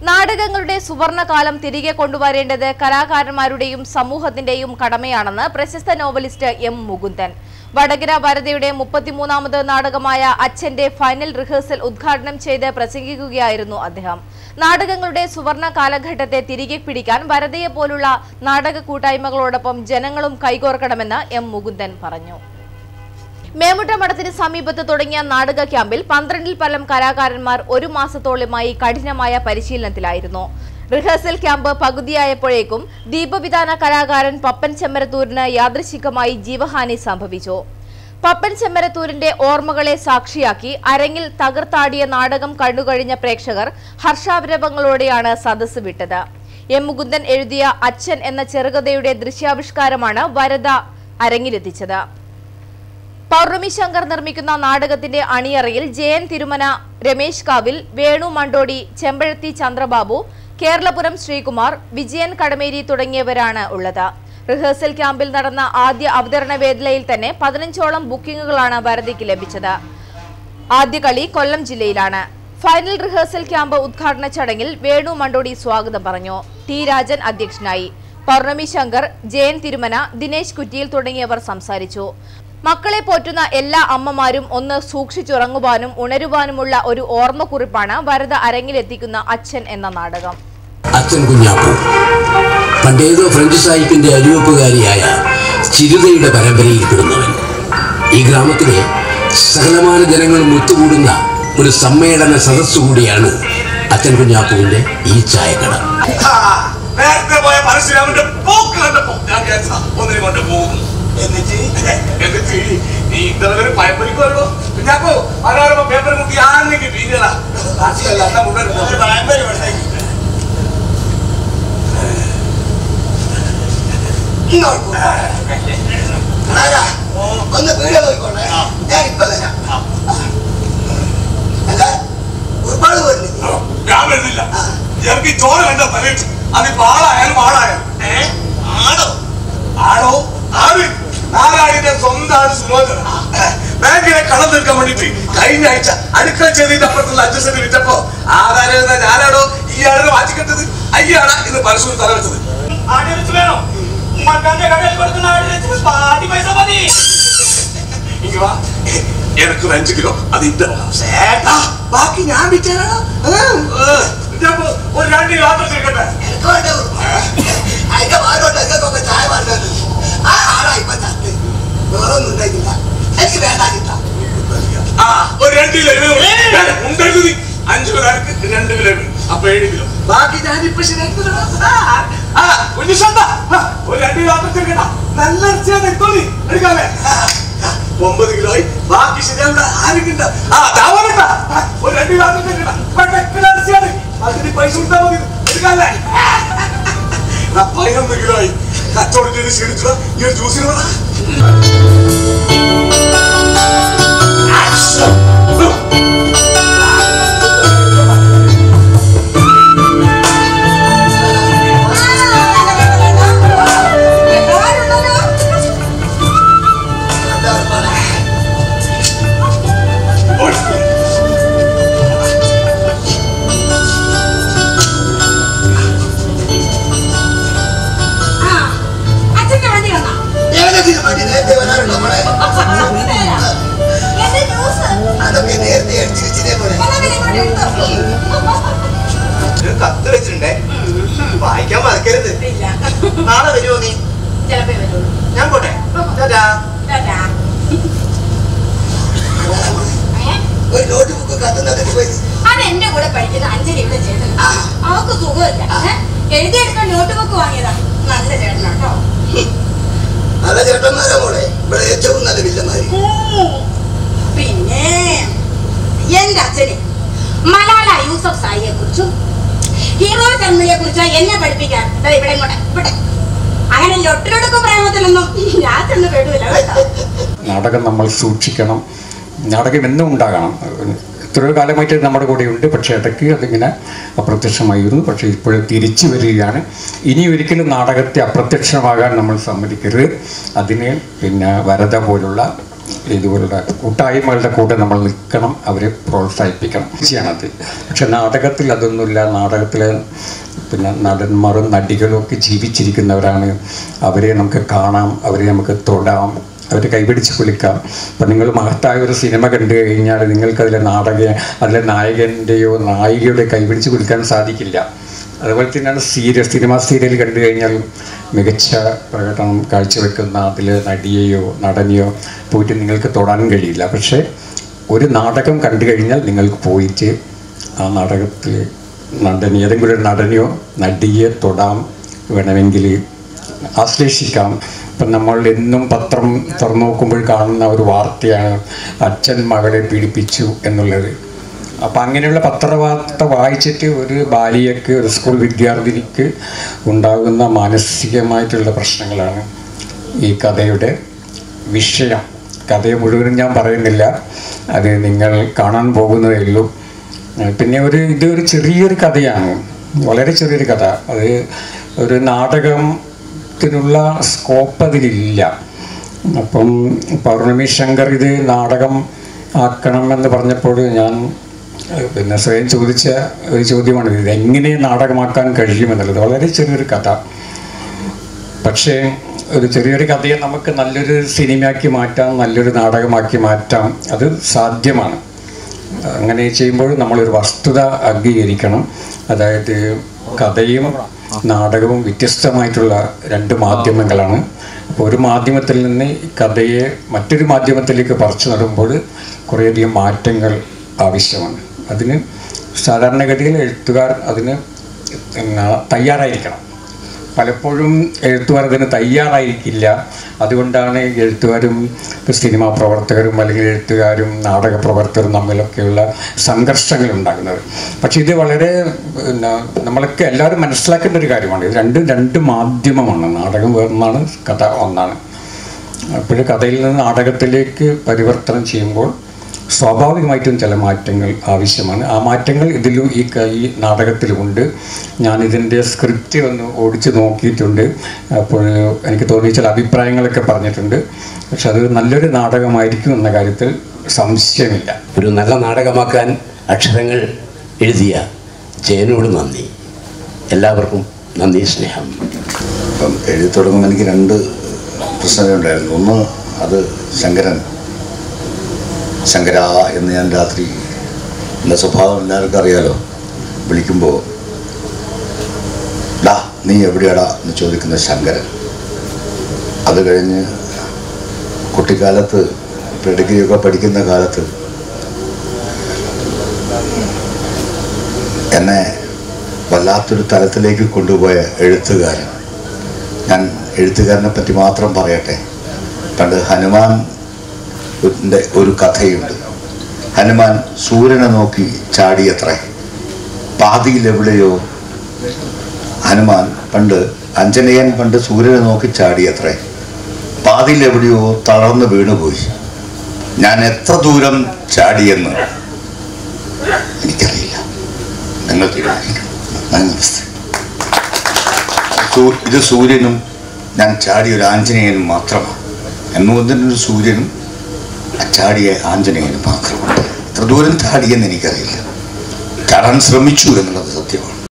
നാടകങ്ങളുടെ സുവർണകാലം തിരികെ കൊണ്ടുവരേണ്ടത് കലാകാരന്മാരുടെയും സമൂഹത്തിന്റെയും കടമയാണെന്ന് പ്രശസ്ത നോവലിസ്റ്റ് എം മുകുന്ദൻ വടകര വരദയുടെ മുപ്പത്തിമൂന്നാമത് നാടകമായ അച്ഛന്റെ ഫൈനൽ റിഹേഴ്സൽ ഉദ്ഘാടനം ചെയ്ത് പ്രസംഗിക്കുകയായിരുന്നു അദ്ദേഹം നാടകങ്ങളുടെ സുവർണ കാലഘട്ടത്തെ തിരികെ പിടിക്കാൻ വരദയെ പോലുള്ള നാടക കൂട്ടായ്മകളോടൊപ്പം ജനങ്ങളും കൈകോർക്കണമെന്ന് എം മുകുന്ദൻ പറഞ്ഞു മേമുട്ട മഠത്തിന് സമീപത്ത് തുടങ്ങിയ നാടക ക്യാമ്പിൽ പന്ത്രണ്ടിൽ പരം കലാകാരന്മാർ ഒരു മാസത്തോളമായി കഠിനമായ പരിശീലനത്തിലായിരുന്നു റിഹേഴ്സൽ ക്യാമ്പ് പകുതിയായപ്പോഴേക്കും ദീപവിധാന കലാകാരൻ പപ്പൻ ചെമ്മരത്തൂരിന് യാദൃശികമായി ജീവഹാനി സംഭവിച്ചു പപ്പൻ ചെമ്മരത്തൂരിന്റെ ഓർമ്മകളെ സാക്ഷിയാക്കി അരങ്ങിൽ തകർത്താടിയ നാടകം കണ്ടുകഴിഞ്ഞ പ്രേക്ഷകർ ഹർഷാവിരവങ്ങളോടെയാണ് സദസ്സ് വിട്ടത് എം മുകുന്ദൻ എഴുതിയ അച്ഛൻ എന്ന ചെറുകഥയുടെ ദൃശ്യാവിഷ്കാരമാണ് വരദ അരങ്ങിലെത്തിച്ചത് പൗർണമി ശങ്കർ നിർമ്മിക്കുന്ന നാടകത്തിന്റെ അണിയറയിൽ ജയൻ തിരുമന രമേശ് കാവിൽ വേണു മണ്ടോടി ചെമ്പഴത്തി ചന്ദ്രബാബു കേരളപുരം ശ്രീകുമാർ വിജയൻ കടമേരി തുടങ്ങിയവരാണ് ഉള്ളത് റിഹേഴ്സൽ ക്യാമ്പിൽ നടന്ന ആദ്യ അവതരണ വേദിയിൽ തന്നെ പതിനഞ്ചോളം ബുക്കിംഗുകളാണ് വരദിക്ക് ലഭിച്ചത് ആദ്യ കളി കൊല്ലം ജില്ലയിലാണ് ഫൈനൽ റിഹേഴ്സൽ ക്യാമ്പ് ഉദ്ഘാടന ചടങ്ങിൽ വേണു മണ്ടോടി സ്വാഗതം പറഞ്ഞു ടി രാജൻ അധ്യക്ഷനായി പൗർണമി ശങ്കർ ജയൻ തിരുമന ദിനേശ് കുറ്റിയിൽ തുടങ്ങിയവർ സംസാരിച്ചു മക്കളെ പോറ്റുന്ന എല്ലാ അമ്മമാരും ഒന്ന് സൂക്ഷിച്ചുറങ്ങുവാനും ഉണരുവാനുമുള്ള ഒരു ഓർമ്മക്കുറിപ്പാണ് വരദ അരങ്ങിലെത്തിക്കുന്ന അച്ഛൻ എന്ന നാടകം അച്ഛൻ കുഞ്ഞാപ്പു പണ്ടേതോ ഫ്രഞ്ച് സാഹിബിന്റെ അരിവെപ്പുകാരിയായ ചിരുതയുടെ പരമ്പരയിൽ പെടുന്നവൻ ഈ ഗ്രാമത്തിലെ സകലമാന ജനങ്ങളും ഒത്തുകൂടുന്ന ഒരു സമ്മേളന സദസ്സു കൂടിയാണ് അച്ഛൻ കുഞ്ഞാപ്പുവിന്റെ ഈ ചായക്കട നേരത്തെ പോയ പരശുരാമന്റെ പോക്ക് കണ്ടപ്പോ ഞാൻ വിചാരിച്ച ഒന്നിനെ കൊണ്ട് പോകും എന്നിട്ട് എന്നിട്ട് നീ ഇന്നലെ പയപ്പലിക്കോ കുഞ്ഞാപ്പോ മനോരമ പേപ്പർ മുട്ടി ആണെങ്കിൽ വീഴല ഒന്ന് വീട് പോയിക്കോട്ടെ ഞാൻ ഇപ്പൊ തരാം അല്ല ഒരുപാട് വരുന്നില്ല ഞാൻ വരുന്നില്ല എനിക്ക് ഈ ചോര കണ്ട തലയിട്ട് അതിപ്പോ ആളായാലും ആളായാലും ഏ? ആടോ ആടോ ആട് നാരായണിന്റെ സ്വന്തം ആട് സുലോചന ബാങ്കിലെ കടം തീർക്കാൻ വേണ്ടിട്ട് കഴിഞ്ഞ ആഴ്ച അടുക്കള ചെയ്തിട്ട് അപ്പുറത്തുള്ള അഞ്ചു സെന്റ് വിറ്റപ്പോ ആധാരം ഞാനാടോ ഈ ആടിനെ മാറ്റിക്കെട്ടത് അയ്യാടാ ഇന്ന് പരശുവിന് തല വെച്ചത് ആടിറച്ചി വേണോ മക്കാന്റെ കടയിൽ കൊടുക്കുന്ന ആടിറച്ചി പാതി പൈസ മതി ഇങ്ങ് വാ എനിക്ക് ഒരു അഞ്ച് കിലോ അത് ഇന്റെ വക. ചേട്ടാ ബാക്കി ഞാൻ വിറ്റാലോ ഏ, ഇതപ്പോ ഒരു രണ്ട് കിലോ ആത്രം ചേർക്കട്ടെ എനിക്ക് വേണ്ട അതിന്റെ വാരോട്ടൊക്കെ ചായ പറഞ്ഞത് ആ ആളാ ഇപ്പൊ ചത്ത് വേറൊന്നും ഉണ്ടായില്ല എനിക്ക് വേണ്ടാനില്ല ആ ഒരു രണ്ട് കിലോ ഇത് ഉണ്ടെഴുതി അഞ്ചു കിലോ അരക്ക് രണ്ട് കിലോ ഇട്. അപ്പൊ ഏഴ് കിലോ ബാക്കി ഞാനിപ്പോ ശരിയാക്കി ആ കുഞ്ഞു സ്വന്ത ഒരു രണ്ട് കിലോ ആത്രം ചേർക്കണ്ട നല്ല ഇറച്ചിയാണ് എടുത്തോളി എടുക്കാമേ ഒമ്പത് കിലോയി ബാക്കി ശരിയാവിടെ ആരുക്കുണ്ട് ആ ദാവനട്ട ഒരു രണ്ട് കിലോ ആത്രം ചേർക്കണ്ട പെട്ടെന്ന് ഇറച്ചിയാണ് അതിന് പൈസ കൊടുത്താൽ മതി എടുക്കാല്ലേ ആ, പതിനൊന്ന് കിലോയി കച്ചവടം ചെയ്ത് ക്ഷീണിച്ചു ഈ ഒരു ജ്യൂസിന് വേണം അച്ഛന്റെ വണ്ടി വന്നോ ഏതൊക്കെ മതി നേരത്തെ വരാറുണ്ടോ നമ്മളെ എന്റെ ന്യൂസ് അതൊക്കെ നേരത്തെ അടിച്ചു വെച്ചിട്ടേ പോലെ എല്ലാവരും ഇങ്ങോട്ട് എടുത്തോ കത്ത് വെച്ചിട്ടുണ്ടേ വായിക്കാൻ മറക്കരുത് ഇല്ല നാളെ വരുമോ നീ ചിലപ്പോ വരുള്ളൂ ഞാൻ പോട്ടെ ടാറ്റാ. ടാറ്റാ. ഏ? ഒരു നോട്ട് ബുക്ക് കത്തുന്നതിന് പോയി അത് എന്റെ കൂടെ പഠിക്കുന്ന അഞ്ജലി ഇവിടെ ചേട്ടൻ അവക്ക് സുഖമില്ല ഏ? എഴുതിയെടുക്കാൻ നോട്ട് ബുക്ക് വാങ്ങിയതാ നല്ല ചേട്ടനാട്ടോ നല്ല ചേട്ടന്മാരാ മോളെ ഇവിടെ ഏറ്റവും നല്ല വില്ലന്മാര് പിന്നെ എന്റെ അച്ഛന് മലാല യൂസഫ് സായിയെ കുറിച്ചും ഹീറോ ചന്ദ്രയെ കുറിച്ചോ എന്നെ പഠിപ്പിക്കാൻ ദാ ഇവിടെ ഇങ്ങോട്ടെ ഇവിടെ അങ്ങനെ ലൊട്ടിലൊടുക്കും പ്രേമത്തിലൊന്നും ഞാൻ ചെന്ന് പെടില്ല കേട്ടോ നാടകം നമ്മൾ സൂക്ഷിക്കണം നാടകം എന്നും ഉണ്ടാകണം എത്രയോ കാലമായിട്ട് നമ്മുടെ കൂടെയുണ്ട് പക്ഷേ ഇടയ്ക്ക് അതിങ്ങനെ അപ്രത്യക്ഷമായിരുന്നു പക്ഷേ ഇപ്പോൾ തിരിച്ചു വരികയാണ് ഇനി ഒരിക്കലും നാടകത്തെ അപ്രത്യക്ഷമാകാൻ നമ്മൾ സമ്മതിക്കരുത് അതിന് പിന്നെ വരത പോലുള്ള ഇതുപോലുള്ള കൂട്ടായ്മകളുടെ കൂടെ നമ്മൾ നിൽക്കണം അവരെ പ്രോത്സാഹിപ്പിക്കണം ചെയ്യണത് പക്ഷെ നാടകത്തിൽ അതൊന്നുമില്ല നാടകത്തിലെ പിന്നെ നടന്മാരും നടികളും ഒക്കെ ജീവിച്ചിരിക്കുന്നവരാണ് അവരെ നമുക്ക് കാണാം അവരെ നമുക്ക് തൊടാം അവരെ കൈപിടിച്ച് കുലിക്കാം അപ്പം നിങ്ങൾ മഹത്തായ ഒരു സിനിമ കണ്ടു കഴിഞ്ഞാൽ നിങ്ങൾക്ക് അതിലെ നാടക അതിലെ നായകൻ്റെയോ നായികയുടെ കൈപിടിച്ച് കുലിക്കാൻ സാധിക്കില്ല അതുപോലെ തന്നെയാണ് സീരിയൽ സിനിമ സീരിയൽ കണ്ടു കഴിഞ്ഞാൽ മികച്ച പ്രകടനം കാഴ്ചവെക്കുന്ന അതിൽ നടിയെയോ നടനെയോ പോയിട്ട് നിങ്ങൾക്ക് തൊടാനും കഴിയില്ല പക്ഷേ ഒരു നാടകം കണ്ടു കഴിഞ്ഞാൽ നിങ്ങൾക്ക് പോയിട്ട് ആ നാടകത്തിൽ നടൻ ഏതെങ്കിലും ഒരു നടനെയോ നടിയെ തൊടാം വേണമെങ്കിൽ ആശ്ലേഷിക്കാം ഇപ്പം നമ്മൾ എന്നും പത്രം തുറന്നു നോക്കുമ്പോൾ കാണുന്ന ഒരു വാർത്തയാണ് അച്ഛൻ മകളെ പീഡിപ്പിച്ചു എന്നുള്ളത് അപ്പം അങ്ങനെയുള്ള പത്രവാർത്ത വായിച്ചിട്ട് ഒരു ബാലിയക്ക് ഒരു സ്കൂൾ വിദ്യാർത്ഥിനിക്ക് ഉണ്ടാകുന്ന മാനസികമായിട്ടുള്ള പ്രശ്നങ്ങളാണ് ഈ കഥയുടെ വിഷയം കഥയെ മുഴുവനും ഞാൻ പറയുന്നില്ല അത് നിങ്ങൾ കാണാൻ പോകുന്നതേ ഉള്ളൂ ഏഹ് പിന്നെ ഒരു ഇതൊരു ചെറിയൊരു കഥയാണ് വളരെ ചെറിയൊരു കഥ അത് ഒരു നാടകത്തിനുള്ള സ്കോപ്പ് അതിലില്ല അപ്പം പൗർണമി ശങ്കർ ഇത് നാടകം ആക്കണമെന്ന് പറഞ്ഞപ്പോൾ ഞാൻ ഏഹ് പിന്നെ സ്വയം ചോദിച്ച ഒരു ചോദ്യമാണ് ഇത് എങ്ങനെ നാടകമാക്കാൻ കഴിയുമെന്നുള്ളത് വളരെ ചെറിയൊരു കഥ പക്ഷേ ഒരു ചെറിയൊരു കഥയെ നമുക്ക് നല്ലൊരു സിനിമയാക്കി മാറ്റാം നല്ലൊരു നാടകമാക്കി മാറ്റാം അത് സാധ്യമാണ് അങ്ങനെ ചെയ്യുമ്പോൾ നമ്മളൊരു വസ്തുത അംഗീകരിക്കണം അതായത് കഥയും നാടകവും വ്യത്യസ്തമായിട്ടുള്ള രണ്ട് മാധ്യമങ്ങളാണ് അപ്പോൾ ഒരു മാധ്യമത്തിൽ നിന്ന് ഈ കഥയെ മറ്റൊരു മാധ്യമത്തിലേക്ക് പറിച്ചു നടുമ്പോൾ കുറേയധികം മാറ്റങ്ങൾ ആവശ്യമാണ് അതിന് സാധാരണഗതിയിൽ എഴുത്തുകാർ അതിന് പിന്നെ തയ്യാറായിരിക്കണം പലപ്പോഴും എഴുത്തുകാർ അതിന് തയ്യാറായിരിക്കില്ല അതുകൊണ്ടാണ് എഴുത്തുകാരും ഇപ്പം സിനിമാ പ്രവർത്തകരും അല്ലെങ്കിൽ എഴുത്തുകാരും നാടക പ്രവർത്തകരും തമ്മിലൊക്കെയുള്ള സംഘർഷങ്ങൾ ഉണ്ടാകുന്നത് പക്ഷെ ഇത് വളരെ പിന്നെ നമ്മളൊക്കെ എല്ലാവരും മനസ്സിലാക്കേണ്ട ഒരു കാര്യമാണ് ഇത് രണ്ടും രണ്ട് മാധ്യമമാണ് നാടകം വേറൊന്നാണ് കഥ ഒന്നാണ് അപ്പോൾ കഥയിൽ നിന്ന് നാടകത്തിലേക്ക് പരിവർത്തനം ചെയ്യുമ്പോൾ സ്വാഭാവികമായിട്ടും ചില മാറ്റങ്ങൾ ആവശ്യമാണ് ആ മാറ്റങ്ങൾ ഇതിലും ഈ ക- ഈ നാടകത്തിലുമുണ്ട് ഞാൻ ഇതിൻ്റെ സ്ക്രിപ്റ്റ് ഒന്ന് ഓടിച്ച് നോക്കിയിട്ടുണ്ട് അപ്പോൾ എനിക്ക് തോന്നിയ ചില അഭിപ്രായങ്ങളൊക്കെ പറഞ്ഞിട്ടുണ്ട് പക്ഷെ അത് നല്ലൊരു നാടകമായിരിക്കും എന്ന കാര്യത്തിൽ സംശയമില്ല ഒരു നല്ല നാടകമാക്കാൻ അക്ഷരങ്ങൾ എഴുതിയ ജയനോട് നന്ദി എല്ലാവർക്കും നന്ദി സ്നേഹം അപ്പം എഴുതി തുടങ്ങുമ്പോൾ എനിക്ക് രണ്ട് പ്രശ്നങ്ങളുണ്ടായിരുന്നു ഒന്ന് അത് ശങ്കരൻ ശങ്കര എന്ന് ഞാൻ രാത്രി എൻ്റെ സ്വഭാവം എല്ലാവർക്കും അറിയാലോ വിളിക്കുമ്പോൾ ഡാ നീ എവിടെയാടാ എന്ന് ചോദിക്കുന്ന ശങ്കരൻ അത് കഴിഞ്ഞ് കുട്ടിക്കാലത്ത് ഇപ്പം ഡിഗ്രിയൊക്കെ പഠിക്കുന്ന കാലത്ത് എന്നെ വല്ലാത്തൊരു തലത്തിലേക്ക് കൊണ്ടുപോയ എഴുത്തുകാരൻ ഞാൻ എഴുത്തുകാരനെ പറ്റി മാത്രം പറയട്ടെ പണ്ട് ഹനുമാൻ ന്റെ ഒരു കഥയുണ്ട് ഹനുമാൻ സൂര്യനെ നോക്കി ചാടിയത്രേ പാതിയിൽ എവിടെയോ ഹനുമാൻ പണ്ട് അഞ്ജനയൻ പണ്ട് സൂര്യനെ നോക്കി ചാടിയത്രേ പാതിയിൽ എവിടെയോ തളർന്ന് വീണുപോയി ഞാൻ എത്ര ദൂരം ചാടിയെന്ന് എനിക്കറിയില്ല നിങ്ങൾ തീരുമാനിക്കണം നമസ്തേ സൂ- ഇത് സൂര്യനും ഞാൻ ചാടിയ ഒരു ആഞ്ജനേയനും മാത്രമാണ് എന്നുകൊണ്ടൊരു സൂര്യനും ആ ചാടിയ ആഞ്ജനേയനും മാത്രമാണ് എത്ര ദൂരം ചാടിയെന്ന് എനിക്കറിയില്ല ചാടാൻ ശ്രമിച്ചു എന്നുള്ളത് സത്യമാണ്